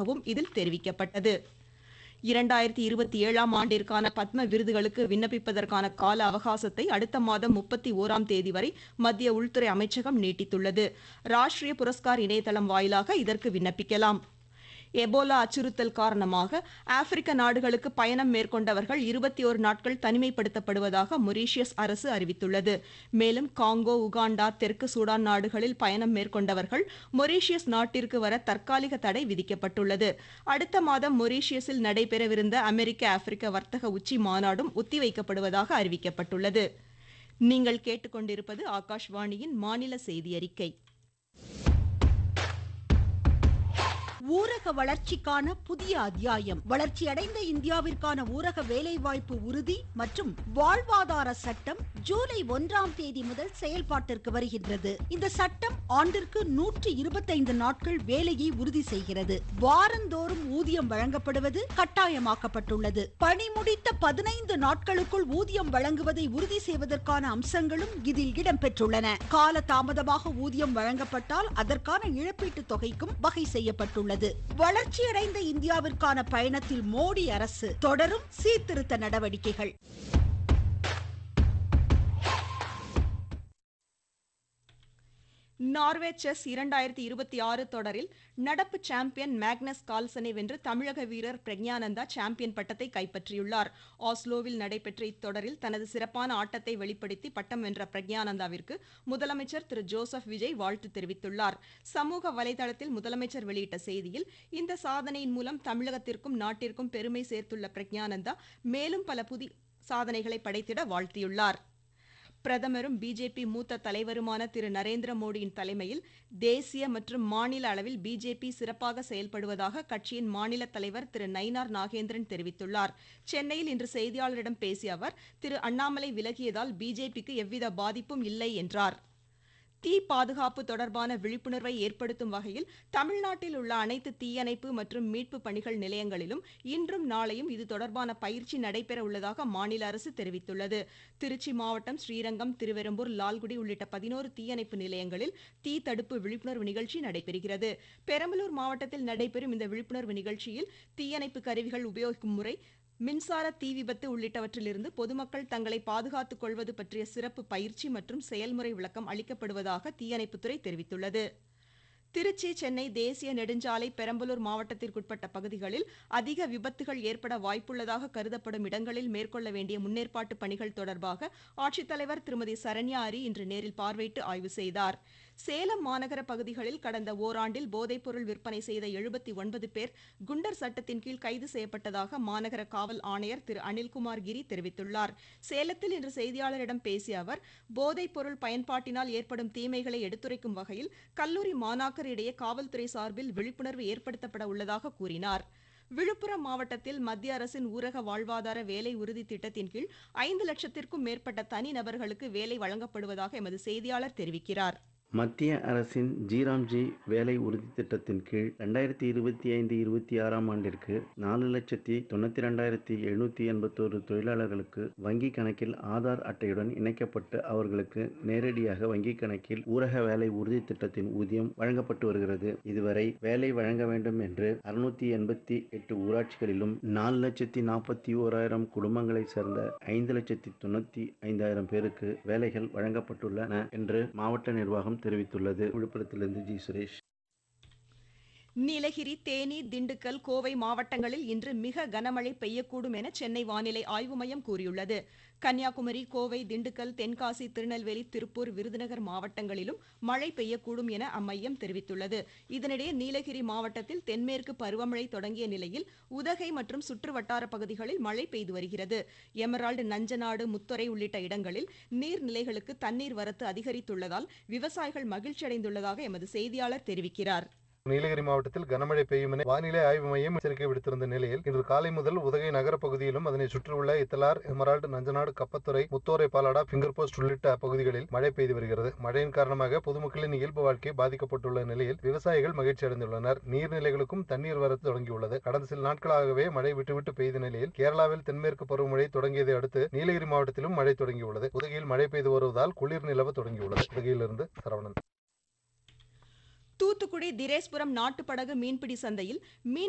உள்ளதாகவும் இதில் தெரிவிக்கப்பட்டது இரண்டாயிரத்தி இருபத்தி ஏழாம் ஆண்டிற்கான பத்ம விருதுகளுக்கு விண்ணப்பிப்பதற்கான கால அவகாசத்தை அடுத்த மாதம் முப்பத்தி ஓராம் தேதி வரை மத்திய உள்துறை அமைச்சகம் நீட்டித்துள்ளது ராஷ்டிரிய புரஸ்கார் இணையதளம் வாயிலாக இதற்கு விண்ணப்பிக்கலாம் எபோலா அச்சுறுத்தல் காரணமாக ஆப்பிரிக்க நாடுகளுக்கு பயணம் மேற்கொண்டவர்கள் இருபத்தி ஒரு நாட்கள் தனிமைப்படுத்தப்படுவதாக மொரீஷியஸ் அரசு அறிவித்துள்ளது மேலும் காங்கோ உகாண்டா தெற்கு சூடான் நாடுகளில் பயணம் மேற்கொண்டவர்கள் மொரீஷியஸ் நாட்டிற்கு வர தற்காலிக தடை விதிக்கப்பட்டுள்ளது அடுத்த மாதம் மொரீஷியஸில் நடைபெறவிருந்த அமெரிக்க ஆப்பிரிக்க வர்த்தக உச்சி மாநாடும் ஒத்திவைக்கப்படுவதாக அறிவிக்கப்பட்டுள்ளது நீங்கள் கேட்டுக்கொண்டிருப்பது ஆகாஷ்வாணியின் மாநில செய்தி அறிக்கை ஊரக வளர்ச்சிக்கான புதிய அத்தியாயம் வளர்ச்சியடைந்த இந்தியாவிற்கான ஊரக வேலைவாய்ப்பு உறுதி மற்றும் வாழ்வாதார சட்டம் ஜூலை ஒன்றாம் தேதி முதல் செயல்பாட்டிற்கு வருகின்றது இந்த சட்டம் ஆண்டிற்கு நூற்றி இருபத்தைந்து நாட்கள் வேலையை உறுதி செய்கிறது வாரந்தோறும் ஊதியம் வழங்கப்படுவது கட்டாயமாக்கப்பட்டுள்ளது பணி முடித்த பதினைந்து நாட்களுக்குள் ஊதியம் வழங்குவதை உறுதி செய்வதற்கான அம்சங்களும் இதில் இடம்பெற்றுள்ளன கால தாமதமாக ஊதியம் வழங்கப்பட்டால் அதற்கான இழப்பீட்டுத் தொகைக்கும் வகை செய்யப்பட்டுள்ளது உள்ளது வளர்ச்சியடைந்த இந்தியாவிற்கான பயணத்தில் மோடி அரசு தொடரும் சீர்திருத்த நடவடிக்கைகள் நார்வே செஸ் இரண்டாயிரத்தி இருபத்தி ஆறு தொடரில் நடப்பு சாம்பியன் மேக்னஸ் கால்சனை வென்று தமிழக வீரர் பிரக்ஞானந்தா சாம்பியன் பட்டத்தை கைப்பற்றியுள்ளார் ஆஸ்லோவில் நடைபெற்ற இத்தொடரில் தனது சிறப்பான ஆட்டத்தை வெளிப்படுத்தி பட்டம் வென்ற பிரக்ஞானந்தாவிற்கு முதலமைச்சர் திரு ஜோசப் விஜய் வாழ்த்து தெரிவித்துள்ளார் சமூக வலைதளத்தில் முதலமைச்சர் வெளியிட்ட செய்தியில் இந்த சாதனையின் மூலம் தமிழகத்திற்கும் நாட்டிற்கும் பெருமை சேர்த்துள்ள பிரக்ஞானந்தா மேலும் பல புதிய சாதனைகளை படைத்திட வாழ்த்தியுள்ளார் பிரதமரும் பிஜேபி மூத்த தலைவருமான திரு நரேந்திர மோடியின் தலைமையில் தேசிய மற்றும் மாநில அளவில் பிஜேபி சிறப்பாக செயல்படுவதாக கட்சியின் மாநில தலைவர் திரு நயினார் நாகேந்திரன் தெரிவித்துள்ளார் சென்னையில் இன்று செய்தியாளரிடம் பேசிய அவர் திரு அண்ணாமலை விலகியதால் பிஜேபிக்கு எவ்வித பாதிப்பும் இல்லை என்றார் தீ பாதுகாப்பு தொடர்பான விழிப்புணர்வை ஏற்படுத்தும் வகையில் தமிழ்நாட்டில் உள்ள அனைத்து தீயணைப்பு மற்றும் மீட்பு பணிகள் நிலையங்களிலும் இன்றும் நாளையும் இது தொடர்பான பயிற்சி நடைபெற உள்ளதாக மாநில அரசு தெரிவித்துள்ளது திருச்சி மாவட்டம் ஸ்ரீரங்கம் திருவெரும்பூர் லால்குடி உள்ளிட்ட பதினோரு தீயணைப்பு நிலையங்களில் தீ தடுப்பு விழிப்புணர்வு நிகழ்ச்சி நடைபெறுகிறது பெரம்பலூர் மாவட்டத்தில் நடைபெறும் இந்த விழிப்புணர்வு நிகழ்ச்சியில் தீயணைப்பு கருவிகள் உபயோகிக்கும் முறை மின்சார தீ விபத்து உள்ளிட்டவற்றிலிருந்து பொதுமக்கள் தங்களை பாதுகாத்துக் கொள்வது பற்றிய சிறப்பு பயிற்சி மற்றும் செயல்முறை விளக்கம் அளிக்கப்படுவதாக தீயணைப்புத்துறை தெரிவித்துள்ளது திருச்சி சென்னை தேசிய நெடுஞ்சாலை பெரம்பலூர் மாவட்டத்திற்குட்பட்ட பகுதிகளில் அதிக விபத்துகள் ஏற்பட வாய்ப்புள்ளதாக கருதப்படும் இடங்களில் மேற்கொள்ள வேண்டிய முன்னேற்பாட்டு பணிகள் தொடர்பாக ஆட்சித்தலைவர் திருமதி சரண்யா அரி இன்று நேரில் பார்வையிட்டு ஆய்வு செய்தார் சேலம் மாநகர பகுதிகளில் கடந்த ஓராண்டில் போதைப்பொருள் விற்பனை செய்த எழுபத்தி ஒன்பது பேர் குண்டர் சட்டத்தின் கீழ் கைது செய்யப்பட்டதாக மாநகர காவல் ஆணையர் திரு அனில்குமார் கிரி தெரிவித்துள்ளார் சேலத்தில் இன்று செய்தியாளரிடம் பேசிய அவர் போதைப்பொருள் பயன்பாட்டினால் ஏற்படும் தீமைகளை எடுத்துரைக்கும் வகையில் கல்லூரி மாணாக்கரிடையே காவல்துறை சார்பில் விழிப்புணர்வு ஏற்படுத்தப்பட உள்ளதாக கூறினார் விழுப்புரம் மாவட்டத்தில் மத்திய அரசின் ஊரக வாழ்வாதார வேலை உறுதி திட்டத்தின் கீழ் ஐந்து லட்சத்திற்கும் மேற்பட்ட தனிநபர்களுக்கு வேலை வழங்கப்படுவதாக எமது செய்தியாளர் தெரிவிக்கிறார் மத்திய அரசின் ஜீராம்ஜி வேலை உறுதி திட்டத்தின் கீழ் ரெண்டாயிரத்தி இருபத்தி ஐந்து இருபத்தி ஆறாம் ஆண்டிற்கு நாலு லட்சத்தி தொண்ணூற்றி ரெண்டாயிரத்தி எழுநூற்றி எண்பத்தோரு தொழிலாளர்களுக்கு வங்கி கணக்கில் ஆதார் அட்டையுடன் இணைக்கப்பட்டு அவர்களுக்கு நேரடியாக வங்கி கணக்கில் ஊரக வேலை உறுதி திட்டத்தின் ஊதியம் வழங்கப்பட்டு வருகிறது இதுவரை வேலை வழங்க வேண்டும் என்று அறுநூத்தி எண்பத்தி எட்டு ஊராட்சிகளிலும் நாலு லட்சத்தி நாற்பத்தி ஓராயிரம் குடும்பங்களை சேர்ந்த ஐந்து லட்சத்தி தொண்ணூற்றி ஐந்தாயிரம் பேருக்கு வேலைகள் வழங்கப்பட்டுள்ளன என்று மாவட்ட நிர்வாகம் தெரிவித்துள்ளது விழுப்புரத்திலிருந்து ஜி சுரேஷ் நீலகிரி தேனி திண்டுக்கல் கோவை மாவட்டங்களில் இன்று மிக கனமழை பெய்யக்கூடும் என சென்னை வானிலை ஆய்வு மையம் கூறியுள்ளது கன்னியாகுமரி கோவை திண்டுக்கல் தென்காசி திருநெல்வேலி திருப்பூர் விருதுநகர் மாவட்டங்களிலும் மழை பெய்யக்கூடும் என அம்மையம் தெரிவித்துள்ளது இதனிடையே நீலகிரி மாவட்டத்தில் தென்மேற்கு பருவமழை தொடங்கிய நிலையில் உதகை மற்றும் சுற்று வட்டார பகுதிகளில் மழை பெய்து வருகிறது எமரால்டு நஞ்சநாடு முத்துறை உள்ளிட்ட இடங்களில் நீர்நிலைகளுக்கு தண்ணீர் வரத்து அதிகரித்துள்ளதால் விவசாயிகள் மகிழ்ச்சியடைந்துள்ளதாக எமது செய்தியாளர் தெரிவிக்கிறார் நீலகிரி மாவட்டத்தில் கனமழை பெய்யும் என வானிலை ஆய்வு மையம் எச்சரிக்கை விடுத்திருந்த நிலையில் இன்று காலை முதல் உதகை நகர பகுதியிலும் அதனை சுற்றியுள்ள Ithalar Emerald Nanjanad Kappathurai Muthorai Palada Finger Post உள்ளிட்ட பகுதிகளில் மழை பெய்து வருகிறது மழையின் காரணமாக பொதுமக்களின் இயல்பு வாழ்க்கை பாதிக்கப்பட்டுள்ள நிலையில் விவசாயிகள் மகிழ்ச்சி அடைந்துள்ளனர் நீர்நிலைகளுக்கும் தண்ணீர் வரத்து தொடங்கியுள்ளது கடந்த சில நாட்களாகவே மழை விட்டுவிட்டு பெய்த நிலையில் கேரளாவில் தென்மேற்கு பருவமழை தொடங்கியதை அடுத்து நீலகிரி மாவட்டத்திலும் மழை தொடங்கியுள்ளது உதகையில் மழை பெய்து வருவதால் குளிர் நிலவ தொடங்கியுள்ளது உதகையிலிருந்து சரவணன் தூத்துக்குடி திரேஸ்புரம் நாட்டுப்படகு மீன்பிடி சந்தையில் மீன்